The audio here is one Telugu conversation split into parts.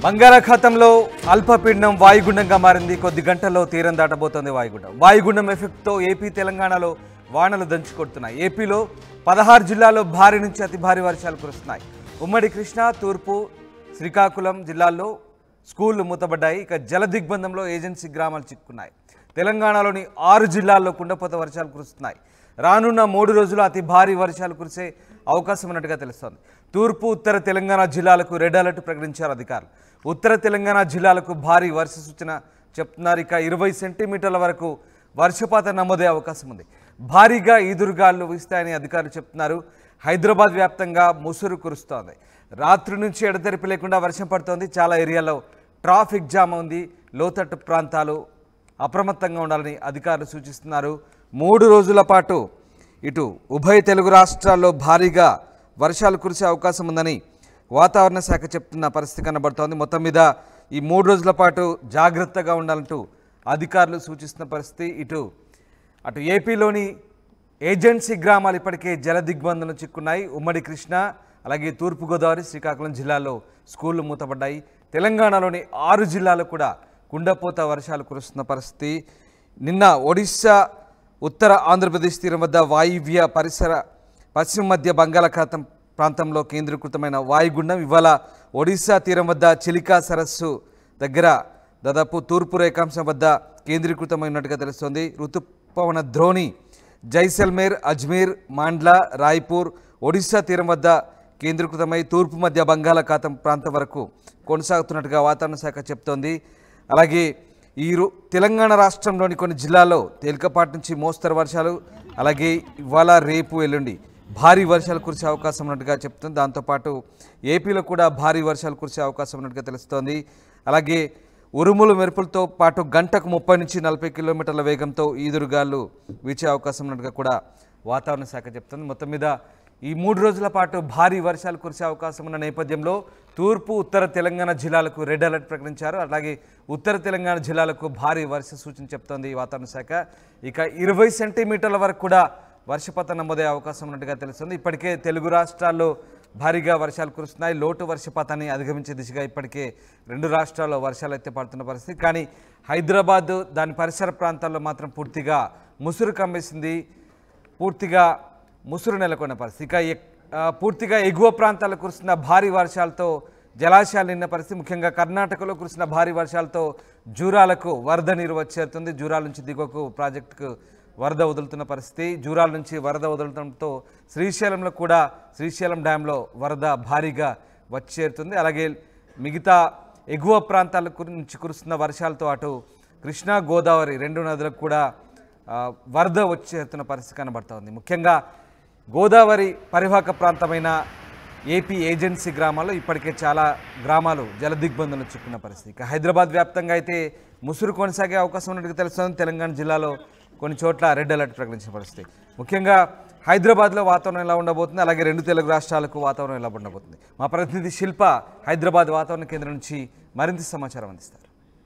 బంగాళాఖాతంలో అల్పపీడనం వాయుగుండంగా మారింది కొద్ది గంటల్లో తీరం దాటబోతోంది వాయుగుండం వాయుగుండం ఎఫెక్ట్తో ఏపీ తెలంగాణలో వానలు దంచుకొడుతున్నాయి ఏపీలో పదహారు జిల్లాల్లో భారీ నుంచి అతి భారీ వర్షాలు కురుస్తున్నాయి ఉమ్మడి కృష్ణా తూర్పు శ్రీకాకుళం జిల్లాల్లో స్కూళ్లు మూతబడ్డాయి ఇక జల దిగ్బంధంలో ఏజెన్సీ గ్రామాలు చిక్కున్నాయి తెలంగాణలోని ఆరు జిల్లాల్లో కుండపోత వర్షాలు కురుస్తున్నాయి రానున్న మూడు రోజులు అతి భారీ వర్షాలు కురిసే అవకాశం ఉన్నట్టుగా తెలుస్తోంది తూర్పు ఉత్తర తెలంగాణ జిల్లాలకు రెడ్ అలర్ట్ ప్రకటించారు అధికారులు ఉత్తర తెలంగాణ జిల్లాలకు భారీ వర్ష సూచన చెప్తున్నారు ఇక ఇరవై సెంటీమీటర్ల వరకు వర్షపాతం నమోదే అవకాశం ఉంది భారీగా ఈదురుగాలు వీస్తాయని అధికారులు చెప్తున్నారు హైదరాబాద్ వ్యాప్తంగా ముసురు కురుస్తోంది రాత్రి నుంచి ఎడతెరిపి లేకుండా వర్షం పడుతోంది చాలా ఏరియాలో ట్రాఫిక్ జామ్ ఉంది లోతట్టు ప్రాంతాలు అప్రమత్తంగా ఉండాలని అధికారులు సూచిస్తున్నారు మూడు రోజుల పాటు ఇటు ఉభయ తెలుగు రాష్ట్రాల్లో భారీగా వర్షాలు కురిసే అవకాశం ఉందని వాతావరణ శాఖ చెప్తున్న పరిస్థితి కనబడుతోంది మొత్తం మీద ఈ మూడు రోజుల పాటు జాగ్రత్తగా ఉండాలంటూ అధికారులు సూచిస్తున్న పరిస్థితి ఇటు అటు ఏపీలోని ఏజెన్సీ గ్రామాలు ఇప్పటికే జల దిగ్బంధంలో చిక్కున్నాయి ఉమ్మడి కృష్ణ అలాగే తూర్పుగోదావరి శ్రీకాకుళం జిల్లాల్లో స్కూళ్లు మూతపడ్డాయి తెలంగాణలోని ఆరు జిల్లాలు కూడా కుండపోత వర్షాలు కురుస్తున్న పరిస్థితి నిన్న ఒడిశా ఉత్తర ఆంధ్రప్రదేశ్ తీరం వద్ద వాయువ్య పరిసర పశ్చిమ మధ్య బంగాళాఖాతం ప్రాంతంలో కేంద్రీకృతమైన వాయుగుండం ఇవాళ ఒడిశా తీరం వద్ద చిలికా సరస్సు దగ్గర దాదాపు తూర్పు రేఖాంశం వద్ద కేంద్రీకృతమైనట్టుగా తెలుస్తోంది ఋతుపవన ద్రోణి జైసల్మేర్ అజ్మీర్ మాండ్లా రాయ్పూర్ ఒడిశా తీరం వద్ద కేంద్రీకృతమై తూర్పు మధ్య బంగాళాఖాతం ప్రాంతం వరకు కొనసాగుతున్నట్టుగా వాతావరణ శాఖ చెప్తోంది అలాగే ఈ రో- తెలంగాణ రాష్ట్రంలోని కొన్ని జిల్లాల్లో తేలికపాటి నుంచి మోస్తరు వర్షాలు అలాగే ఇవాళ రేపు ఎల్లుండి భారీ వర్షాలు కురిసే అవకాశం ఉన్నట్టుగా చెప్తుంది దాంతోపాటు ఏపీలో కూడా భారీ వర్షాలు కురిసే అవకాశం ఉన్నట్టుగా తెలుస్తోంది అలాగే ఉరుములు మెరుపులతో పాటు గంటకు ముప్పై నుంచి నలభై కిలోమీటర్ల వేగంతో ఈదురుగాలు వీచే అవకాశం ఉన్నట్టుగా కూడా వాతావరణ శాఖ చెప్తుంది మొత్తం మీద ఈ మూడు రోజుల పాటు భారీ వర్షాలు కురిసే అవకాశం ఉన్న నేపథ్యంలో తూర్పు ఉత్తర తెలంగాణ జిల్లాలకు రెడ్ అలర్ట్ ప్రకటించారు అలాగే ఉత్తర తెలంగాణ జిల్లాలకు భారీ వర్ష సూచన చెప్తోంది ఈ వాతావరణ శాఖ ఇక ఇరవై సెంటీమీటర్ల వరకు కూడా వర్షపాతం నమోదే అవకాశం ఉన్నట్టుగా తెలుస్తుంది ఇప్పటికే తెలుగు రాష్ట్రాల్లో భారీగా వర్షాలు కురుస్తున్నాయి లోటు వర్షపాతాన్ని అధిగమించే దిశగా ఇప్పటికే రెండు రాష్ట్రాల్లో వర్షాలు అయితే పడుతున్న పరిస్థితి కానీ హైదరాబాద్ దాని పరిసర ప్రాంతాల్లో మాత్రం పూర్తిగా ముసురు కమ్మేసింది పూర్తిగా ముసురు నెలకొన్న పరిస్థితి ఇక ఎక్- ఆ, పూర్తిగా ఎగువ ప్రాంతాల్లో కురుస్తున్న భారీ వర్షాలతో జలాశయాలు నిన్న పరిస్థితి ముఖ్యంగా కర్ణాటకలో కురిసిన భారీ వర్షాలతో జూరాలకు వరద నీరు వచ్చేరుతుంది జూరాల నుంచి దిగువకు ప్రాజెక్టుకు వరద వదులుతున్న పరిస్థితి జూరాల నుంచి వరద వదలడంతో శ్రీశైలంలో కూడా శ్రీశైలం డ్యాంలో వరద భారీగా వచ్చేరుతుంది అలాగే మిగతా ఎగువ ప్రాంతాల కురి- నుంచి కురుస్తున్న వర్షాలతో అటు కృష్ణా గోదావరి రెండు నదులకు కూడా ఆ, వరద వచ్చేరుతున్న పరిస్థితి కనబడుతోంది ముఖ్యంగా గోదావరి పరివాహక ప్రాంతమైన ఏపీ ఏజెన్సీ గ్రామాల్లో ఇప్పటికే చాలా గ్రామాలు జల దిగ్బంధంలో చిక్కున్న పరిస్థితి ఇక హైదరాబాద్ వ్యాప్తంగా అయితే ముసురు కొనసాగే అవకాశం ఉన్నట్టుగా తెలుస్తుంది తెలంగాణ జిల్లాలో కొన్ని చోట్ల రెడ్ అలర్ట్ ప్రకటించిన పరిస్థితి ముఖ్యంగా హైదరాబాద్లో వాతావరణం ఎలా ఉండబోతుంది అలాగే రెండు తెలుగు రాష్ట్రాలకు వాతావరణం ఎలా ఉండబోతుంది మా ప్రతినిధి శిల్ప హైదరాబాద్ వాతావరణ కేంద్రం నుంచి మరింత సమాచారం అందిస్తారు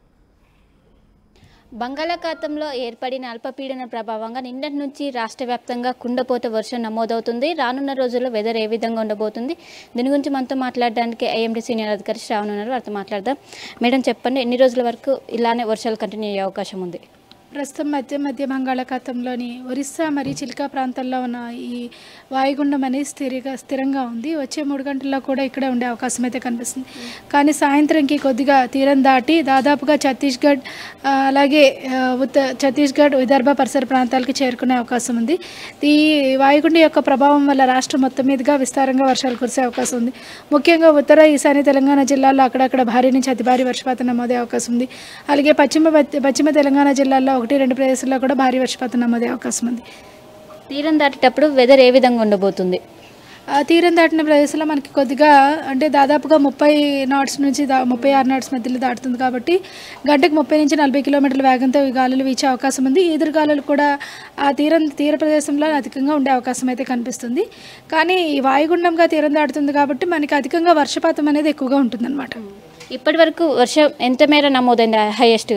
బంగాళాఖాతంలో ఏర్పడిన అల్పపీడన ప్రభావంగా నిన్నటి నుంచి రాష్ట్ర వ్యాప్తంగా కుండపోత వర్షం నమోదవుతుంది రానున్న రోజుల్లో వెదర్ ఏ విధంగా ఉండబోతుంది దీని గురించి మనతో మాట్లాడడానికి ఐఎండీ సీనియర్ అధికారి శ్రావణ్ ఉన్నారు వారితో మాట్లాడదాం మేడం చెప్పండి ఎన్ని రోజుల వరకు ఇలానే వర్షాలు కంటిన్యూ అయ్యే అవకాశం ఉంది ప్రస్తుతం మధ్య మధ్య బంగాళాఖాతంలోని ఒరిస్సా మరియు చిల్కా ప్రాంతాల్లో ఉన్న ఈ వాయుగుండం అనేది స్థిరంగా స్థిరంగా ఉంది వచ్చే మూడు గంటల్లో కూడా ఇక్కడే ఉండే అవకాశం అయితే కనిపిస్తుంది కానీ సాయంత్రంకి కొద్దిగా తీరం దాటి దాదాపుగా ఛత్తీస్గఢ్ ఆ, అలాగే ఆ, ఉత్త ఛత్తీస్గఢ్ విదర్భ పరిసర ప్రాంతాలకు చేరుకునే అవకాశం ఉంది ఈ వాయుగుండం యొక్క ప్రభావం వల్ల రాష్ట్రం మొత్తం మీదుగా విస్తారంగా వర్షాలు కురిసే అవకాశం ఉంది ముఖ్యంగా ఉత్తర ఈశాన్య తెలంగాణ జిల్లాల్లో అక్కడక్కడ భారీ నుంచి అతి భారీ వర్షపాతం నమోదే అవకాశం ఉంది అలాగే పశ్చిమ పశ్చిమ తెలంగాణ జిల్లాల్లో ఒకటి రెండు ప్రదేశాల్లో కూడా భారీ వర్షపాతం నమోదే అవకాశం ఉంది తీరం దాటేటప్పుడు వెదర్ ఏ విధంగా ఉండబోతుంది ఆ తీరం దాటిన ప్రదేశంలో మనకి కొద్దిగా అంటే దాదాపుగా ముప్పై నాట్స్ నుంచి దా ముప్పై ఆరు నాట్స్ మధ్యలో దాటుతుంది కాబట్టి గంటకు ముప్పై నుంచి నలభై కిలోమీటర్ల వేగంతో ఈ గాలులు వీచే అవకాశం ఉంది ఈదురు గాలులు కూడా ఆ తీరం తీర ప్రదేశంలో అధికంగా ఉండే అవకాశం అయితే కనిపిస్తుంది కానీ ఈ వాయుగుండంగా తీరం దాటుతుంది కాబట్టి మనకి అధికంగా వర్షపాతం అనేది ఎక్కువగా ఉంటుందన్నమాట ఇప్పటి వరకు వర్షం ఎంత మేర నమోదైంది హైయెస్ట్గా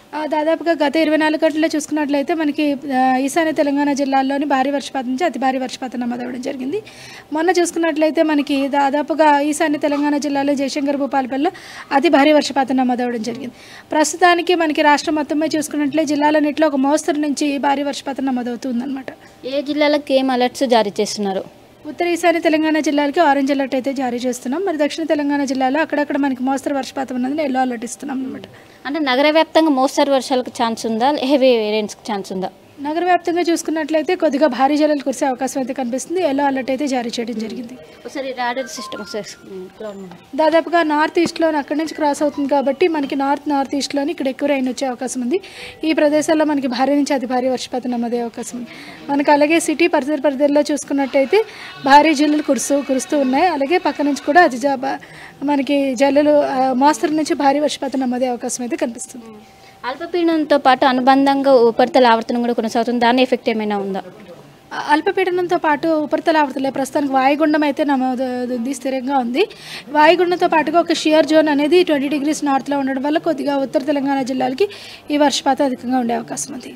ఆ, దాదాపుగా గత ఇరవై నాలుగు గంటల్లో చూసుకున్నట్లయితే మనకి ఆ, ఈశాన్య తెలంగాణ జిల్లాల్లోని భారీ వర్షపాతం నుంచి అతి భారీ వర్షపాతం నమోదవడం జరిగింది మొన్న చూసుకున్నట్లయితే మనకి దాదాపుగా ఈశాన్య తెలంగాణ జిల్లాలో జయశంకర్ భూపాలపల్లిలో అతి భారీ వర్షపాతం నమోదవడం జరిగింది ప్రస్తుతానికి మనకి రాష్ట్రం మొత్తం మీద చూసుకున్నట్లయితే జిల్లాలన్నింటిలో ఒక మోస్తరు నుంచి భారీ వర్షపాతం నమోదవుతుందన్నమాట ఏ జిల్లాలకు ఏం అలర్ట్స్ జారీ చేస్తున్నారు ఉత్తర ఈశాన్య తెలంగాణ జిల్లాలకి ఆరెంజ్ అలర్ట్ అయితే జారీ చేస్తున్నాం మరి దక్షిణ తెలంగాణ జిల్లాలో అక్కడక్కడ మనకి మోస్తరు వర్షపాతం ఉన్నది ఎల్లో అలర్ట్ ఇస్తున్నాం అనమాట అంటే నగర వ్యాప్తంగా మోస్తరు వర్షాలకు ఛాన్స్ ఉందా హెవీ రేంజ్కి ఛాన్స్ ఉందా నగర వ్యాప్తంగా చూసుకున్నట్లయితే కొద్దిగా భారీ జలాలు కురిసే అవకాశం అయితే కనిపిస్తుంది ఎల్లో అలర్ట్ అయితే జారీ చేయడం జరిగింది ఒకసారి రాడర్ సిస్టమ్ ఒకసారి క్లౌడ్ మోడల్. దాదాపుగా నార్త్ ఈస్ట్లో అక్కడి నుంచి క్రాస్ అవుతుంది కాబట్టి మనకి నార్త్ నార్త్ ఈస్ట్లోని ఇక్కడ ఎక్కువ రైన్ వచ్చే అవకాశం ఉంది ఈ ప్రదేశాల్లో మనకి భారీ నుంచి అతి భారీ వర్షపాతం నమోదే అవకాశం ఉంది మనకి అలాగే సిటీ పరిసర పరిధిలో చూసుకున్నట్టయితే భారీ జల్లులు కురుస్తూ కురుస్తూ ఉన్నాయి అలాగే పక్క నుంచి కూడా అతి జా- బా- మనకి జల్లులు ఆ, మోస్తరు నుంచి భారీ వర్షపాతం నమోదే అవకాశం అయితే కనిపిస్తుంది అల్పపీడనంతో పాటు అనుబంధంగా ఉపరితల ఆవర్తనం కూడా కొనసాగుతుంది దాని ఎఫెక్ట్ ఏమైనా ఉందా ఆ, అల్పపీడనంతో పాటు ఉపరితల ఆవర్తలే ప్రస్తుతానికి వాయుగుండం అయితే నమోదవుతుంది స్థిరంగా ఉంది వాయుగుండంతో పాటుగా ఒక షియర్ జోన్ అనేది ట్వంటీ డిగ్రీస్ నార్త్లో ఉండడం వల్ల కొద్దిగా ఉత్తర తెలంగాణ జిల్లాలకి ఈ వర్షపాతం అధికంగా ఉండే అవకాశం ఉంది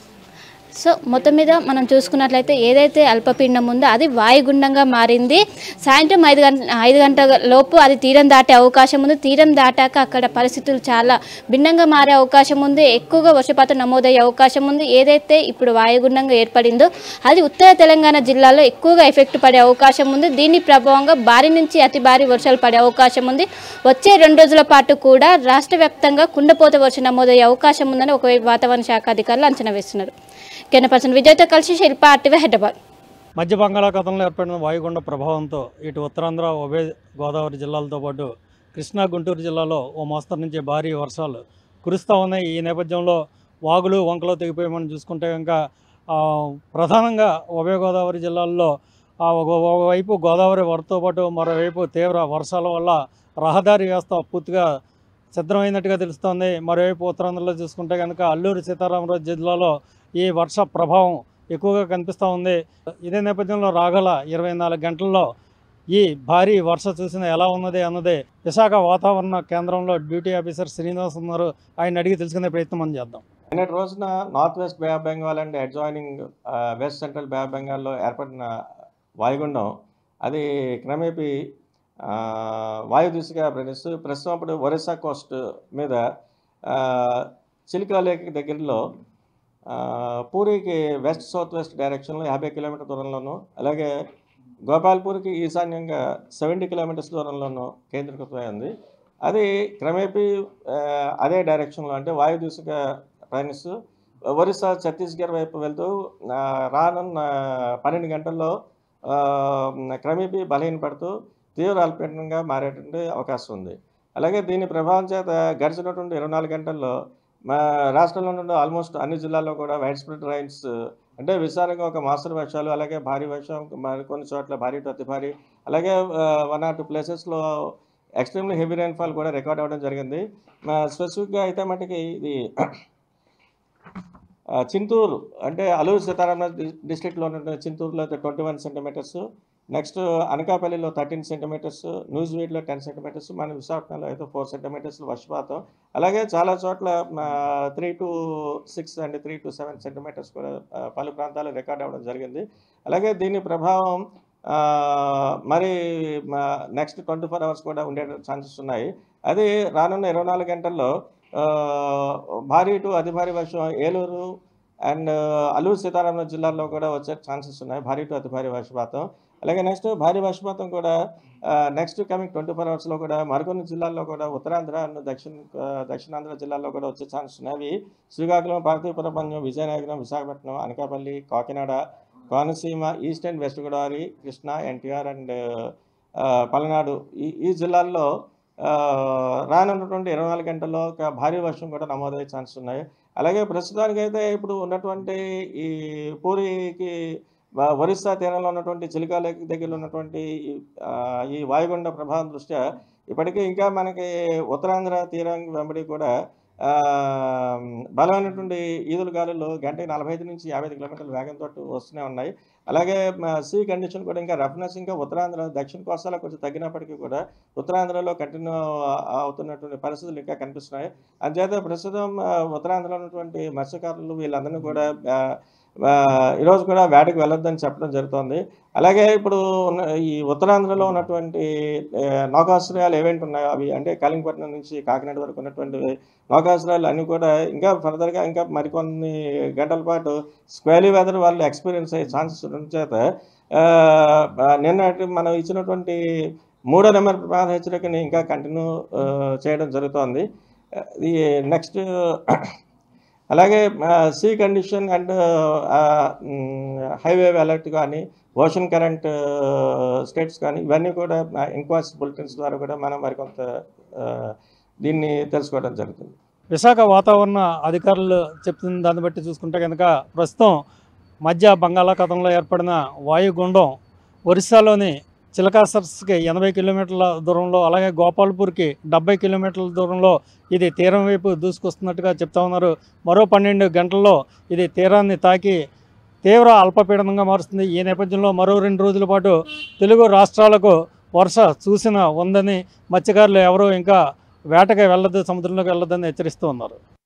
సో మొత్తం మీద మనం చూసుకున్నట్లయితే ఏదైతే అల్పపీడనం ఉందో అది వాయుగుండంగా మారింది సాయంత్రం ఐదు గంట ఐదు గంటల లోపు అది తీరం దాటే అవకాశం ఉంది తీరం దాటాక అక్కడ పరిస్థితులు చాలా భిన్నంగా మారే అవకాశం ఉంది ఎక్కువగా వర్షపాతం నమోదయ్యే అవకాశం ఉంది ఏదైతే ఇప్పుడు వాయుగుండంగా ఏర్పడిందో అది ఉత్తర తెలంగాణ జిల్లాలో ఎక్కువగా ఎఫెక్ట్ పడే అవకాశం ఉంది దీని ప్రభావంగా భారీ నుంచి అతి భారీ వర్షాలు పడే అవకాశం ఉంది వచ్చే రెండు రోజుల పాటు కూడా రాష్ట్ర వ్యాప్తంగా కుండపోత వర్షం నమోదయ్యే అవకాశం ఉందని ఒకవైపు వాతావరణ శాఖ అధికారులు అంచనా వేస్తున్నారు కెన్న పర్సన్ విజయ్తో కలిసి శిల్ప ఆర్టీవీ హైదరాబాద్ మధ్య బంగాళాఖాతంలో ఏర్పడిన వాయుగుండ ప్రభావంతో ఇటు ఉత్తరాంధ్ర ఉభయ గోదావరి జిల్లాలతో పాటు కృష్ణా గుంటూరు జిల్లాలో ఓ మోస్తరు నుంచి భారీ వర్షాలు కురుస్తూ ఉన్నాయి ఈ నేపథ్యంలో వాగులు వంకలు తెగిపోయి మనం చూసుకుంటే కనుక ఆ, ప్రధానంగా ఉభయ గోదావరి జిల్లాల్లో ఆ, ఒక- ఒకవైపు గోదావరి వరదతో పాటు మరోవైపు తీవ్ర వర్షాల వల్ల రహదారి వ్యవస్థ పూర్తిగా సిద్ధమైనట్టుగా తెలుస్తోంది మరోవైపు ఉత్తరాంధ్రలో చూసుకుంటే కనుక అల్లూరు సీతారామరాజు జిల్లాలో ఈ వర్ష ప్రభావం ఎక్కువగా కనిపిస్తూ ఉంది ఇదే నేపథ్యంలో రాగల ఇరవై నాలుగు గంటల్లో ఈ భారీ వర్ష చూసిన ఎలా ఉన్నది అన్నది విశాఖ వాతావరణ కేంద్రంలో డ్యూటీ ఆఫీసర్ శ్రీనివాస్ ఉన్నారు ఆయన అడిగి తెలుసుకునే ప్రయత్నం మనం చేద్దాం నిన్నటి రోజున north west bay of Bengal and adjoining west central bay of బెంగాల్లో ఏర్పడిన వాయుగుండం అది క్రమేపీ ఆ, వాయు దిశగా ప్రయాణిస్తూ ప్రస్తుతం అప్పుడు ఒరిస్సా కోస్ట్ మీద ఆ, చిలికా లేక్ దగ్గరలో ఆ, పూరికి వెస్ట్ సౌత్ వెస్ట్ డైరెక్షన్లో యాభై కిలోమీటర్ దూరంలోను అలాగే గోపాల్పూర్కి ఈశాన్యంగా సెవెంటీ కిలోమీటర్స్ దూరంలోనూ కేంద్రీకృతమై ఉంది అది క్రమేపీ ఆ, అదే డైరెక్షన్లో అంటే వాయు దిశగా ప్రయాణిస్తూ ఒరిస్సా ఛత్తీస్గఢ్ వైపు వెళ్తూ ఆ, రానున్న పన్నెండు గంటల్లో ఆ, క్రమేపీ బలహీనపడుతూ తీవ్ర అల్పీడనంగా మారేటువంటి అవకాశం ఉంది అలాగే దీని ప్రభావం చేత గడిచినటువంటి ఇరవై నాలుగు గంటల్లో మా రాష్ట్రంలో నుండి ఆల్మోస్ట్ అన్ని జిల్లాల్లో కూడా వైడ్ స్ప్రెడ్ రైన్స్ అంటే విస్తారంగా ఒక మాస్టర్ వర్షాలు అలాగే భారీ వర్షం మరి కొన్ని చోట్ల భారీ టు అతి భారీ అలాగే వన్ ఆర్ టూ ప్లేసెస్లో ఎక్స్ట్రీమ్లీ హెవీ రైన్ఫాల్ కూడా రికార్డ్ అవ్వడం జరిగింది స్పెసిఫిక్గా అయితే మటుకి ఇది ఆ, చింతూరు అంటే అల్లూరు సీతారామరాజు డి- డిస్ట్రిక్ట్లో ఉన్న చింతూరులో అయితే ట్వంటీ వన్ సెంటీమీటర్స్ నెక్స్ట్ అనకాపల్లిలో థర్టీన్ సెంటీమీటర్స్ న్యూజివీడ్లో టెన్ సెంటీమీటర్స్ మన విశాఖపట్నంలో అయితే ఫోర్ సెంటీమీటర్స్ వర్షపాతం అలాగే చాలా చోట్ల three to six and three to seven centimetres కూడా ఆ, పలు ప్రాంతాల్లో రికార్డ్ అవ్వడం జరిగింది అలాగే దీని ప్రభావం ఆ, మరి నెక్స్ట్ ట్వంటీ ఫోర్ అవర్స్ కూడా ఉండే ఛాన్సెస్ ఉన్నాయి అది రానున్న ఇరవై నాలుగు గంటల్లో ఆ, భారీ టు అతి భారీ వర్షం ఏలూరు అండ్ అల్లూరు సీతారామరాజు జిల్లాల్లో కూడా వచ్చే ఛాన్సెస్ ఉన్నాయి భారీ టు అతి భారీ వర్షపాతం అలాగే నెక్స్ట్ భారీ వర్షపాతం కూడా నెక్స్ట్ కమింగ్ ట్వంటీ ఫోర్ అవర్స్లో కూడా మరికొన్ని జిల్లాల్లో కూడా ఉత్తరాంధ్ర అండ్ దక్షిణ ఆ, దక్షిణాంధ్ర జిల్లాల్లో కూడా వచ్చే ఛాన్సెస్ ఉన్నాయి అవి Srikakulam Parvathipuram Vizianagaram Visakhapatnam Anakapalli Kakinada Konaseema east and west Godavari Krishna NTR and Palnadu ఈ ఈ జిల్లాల్లో ఆ, రానున్నటువంటి ఇరవై నాలుగు గంటల్లో ఒక భారీ వర్షం కూడా నమోదయ్యే ఛాన్స్ ఉన్నాయి అలాగే ప్రస్తుతానికైతే ఇప్పుడు ఉన్నటువంటి ఈ పూరికి వ- ఒరిస్సా తీరంలో ఉన్నటువంటి చిలికా లేక్ దగ్గర ఉన్నటువంటి ఈ, ఆ, ఈ వాయుగుండ ప్రభావం దృష్ట్యా ఇప్పటికీ ఇంకా మనకి ఉత్తరాంధ్ర తీరం వెంబడి కూడా ఆ, బలమైనటువంటి ఈదుల గాలులు గంటకి నలభై ఐదు నుంచి యాభై ఐదు కిలోమీటర్ల వేగంతో వస్తూనే ఉన్నాయి అలాగే సీ కండిషన్ కూడా ఇంకా రఫ్నెస్ ఇంకా ఉత్తరాంధ్ర దక్షిణ కోస్తాలో కొంచెం తగ్గినప్పటికీ కూడా ఉత్తరాంధ్రలో కంటిన్యూ అవుతున్నటువంటి పరిస్థితులు ఇంకా కనిపిస్తున్నాయి అంచేత ప్రస్తుతం ఆ, ఉత్తరాంధ్రలో ఉన్నటువంటి మత్స్యకారులు వీళ్ళందరినీ కూడా ఆ, ఆ, ఈరోజు కూడా వేటకు వెళ్ళొద్దని చెప్పడం జరుగుతోంది అలాగే ఇప్పుడు ఉన్న ఈ ఉత్తరాంధ్రలో ఉన్నటువంటి ఆ, నౌకాశ్రయాలు ఏవేంటి ఉన్నాయో అవి అంటే కాలింగపట్నం నుంచి కాకినాడ వరకు ఉన్నటువంటి నౌకాశ్రయాలు అన్నీ కూడా ఇంకా ఫర్దర్గా ఇంకా మరికొన్ని గంటల పాటు స్క్వేలీ వెదర్ వాళ్ళు ఎక్స్పీరియన్స్ అయ్యే ఛాన్సెస్ ఉండడం చేత ఆ, ఆ, నిన్నటి మనం ఇచ్చినటువంటి మూడో నెంబర్ ప్రమాద హెచ్చరికని ఇంకా కంటిన్యూ చేయడం జరుగుతోంది ఆ, ఈ నెక్స్ట్ అలాగే sea condition and high wave alert కానీ ఓషన్ కరెంట్ స్టేట్స్ కానీ ఇవన్నీ కూడా ఇన్క్వాస్ బులెటిన్స్ ద్వారా కూడా మనం మరికొంత ఆ, దీన్ని తెలుసుకోవడం జరుగుతుంది విశాఖ వాతావరణ అధికారులు చెప్తున్న దాన్ని బట్టి చూసుకుంటే కనుక ప్రస్తుతం మధ్య బంగాళాఖాతంలో ఏర్పడిన వాయుగుండం ఒరిస్సాలోని చిలకాసర్స్కి ఎనభై కిలోమీటర్ల దూరంలో అలాగే గోపాల్పూర్కి డెబ్బై కిలోమీటర్ల దూరంలో ఇది తీరం వైపు దూసుకొస్తున్నట్టుగా చెప్తా ఉన్నారు మరో పన్నెండు గంటల్లో ఇది తీరాన్ని తాకి తీవ్ర అల్పపీడనంగా మారుస్తుంది ఈ నేపథ్యంలో మరో రెండు రోజుల పాటు తెలుగు రాష్ట్రాలకు వర్ష సూచన ఉందని మత్స్యకారులు ఎవరూ ఇంకా వేటకి వెళ్ళొద్దు సముద్రంలోకి వెళ్ళొద్దని హెచ్చరిస్తూ ఉన్నారు